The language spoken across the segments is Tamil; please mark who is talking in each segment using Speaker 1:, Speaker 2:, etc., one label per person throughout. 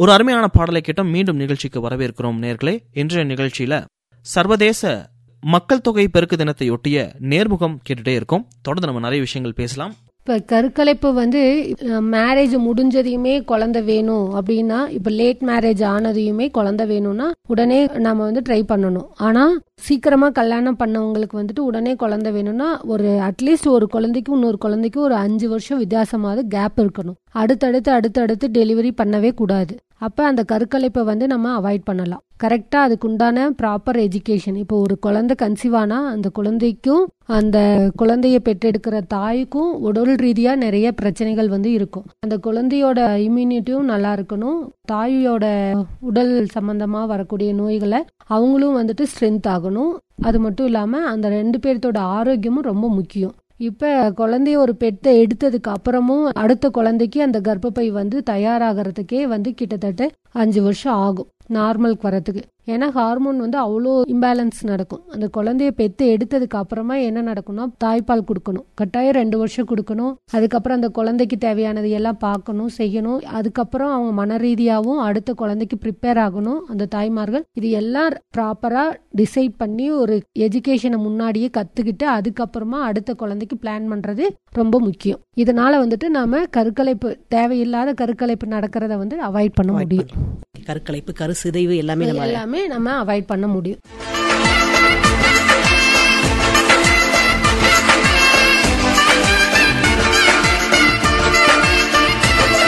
Speaker 1: ஒரு அருமையான பாடலை கேட்டோம் மீண்டும் நிகழ்ச்சிக்கு வரவேற்கிறோம் நேர்களே இன்றைய நிகழ்ச்சியில சர்வதேச மக்கள் தொகை பெருக்கு தினத்தையொட்டிய நேர்முகம் கேட்டுட்டே இருக்கோம் தொடர்ந்து நம்ம நிறைய விஷயங்கள் பேசலாம்
Speaker 2: இப்போ கருக்கலைப்பு வந்து மேரேஜ் முடிஞ்சதையுமே குழந்தை வேணும் அப்படின்னா இப்போ லேட் மேரேஜ் ஆனதையுமே குழந்தை வேணும்னா உடனே நம்ம வந்து ட்ரை பண்ணணும் ஆனால் சீக்கிரமா கல்யாணம் பண்ணவங்களுக்கு வந்துட்டு உடனே குழந்தை வேணும்னா ஒரு அட்லீஸ்ட் ஒரு குழந்தைக்கும் இன்னொரு குழந்தைக்கும் ஒரு அஞ்சு வருஷம் வித்தியாசமாவது கேப் இருக்கணும் அடுத்தடுத்து அடுத்தடுத்து டெலிவரி பண்ணவே கூடாது அப்போ அந்த கருக்கலைப்பை வந்து நம்ம அவாய்ட் பண்ணலாம் கரெக்டாக அதுக்கு உண்டான ப்ராப்பர் எஜுகேஷன் இப்போ ஒரு குழந்தை கன்சீவ் ஆனா அந்த குழந்தைக்கும் அந்த குழந்தைய பெற்றெடுக்கிற தாய்க்கும் உடல் ரீதியாக நிறைய பிரச்சனைகள் வந்து இருக்கும் அந்த குழந்தையோட இம்யூனிட்டியும் நல்லா இருக்கணும் தாயோட உடல் சம்பந்தமா வரக்கூடிய நோய்களை அவங்களும் வந்துட்டு ஸ்ட்ரென்த் ஆகணும் அது மட்டும் இல்லாமல் அந்த ரெண்டு பேர்த்தோட ஆரோக்கியமும் ரொம்ப முக்கியம் இப்ப குழந்தைய ஒரு பெத்தை எடுத்ததுக்கு அப்புறமும் அடுத்த குழந்தைக்கு அந்த கர்ப்பப்பை வந்து தயாராகிறதுக்கே வந்து கிட்டத்தட்ட அஞ்சு வருஷம் ஆகும் நார்மலுக்கு வரத்துக்கு ஏன்னா ஹார்மோன் வந்து அவ்வளோ இம்பேலன்ஸ் நடக்கும் அந்த குழந்தைய பெத்து எடுத்ததுக்கு அப்புறமா என்ன நடக்கும்னா தாய்ப்பால் கொடுக்கணும் கட்டாயம் ரெண்டு வருஷம் கொடுக்கணும் அதுக்கப்புறம் அந்த குழந்தைக்கு தேவையானது எல்லாம் பார்க்கணும் செய்யணும் அதுக்கப்புறம் அவங்க மன ரீதியாகவும் அடுத்த குழந்தைக்கு ப்ரிப்பேர் ஆகணும் அந்த தாய்மார்கள் இது எல்லாம் ப்ராப்பரா டிசைட் பண்ணி ஒரு எஜுகேஷனை முன்னாடியே கத்துக்கிட்டு அதுக்கப்புறமா அடுத்த குழந்தைக்கு பிளான் பண்றது ரொம்ப முக்கியம் இதனால வந்துட்டு நாம கருக்கலைப்பு தேவையில்லாத கருக்கலைப்பு நடக்கிறத வந்து அவாய்ட் பண்ண முடியும்
Speaker 3: கருக்கலைப்பு கரு சிதைவு எல்லாமே நம்ம
Speaker 2: எல்லாமே நம்ம அவாய்ட் பண்ண முடியும்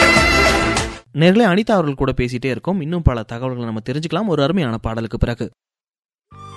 Speaker 1: நேர்களே அனிதா அவர்கள் கூட பேசிட்டே இருக்கோம் இன்னும் பல தகவல்களை நம்ம தெரிஞ்சுக்கலாம் ஒரு அருமையான பாடலுக்கு பிறகு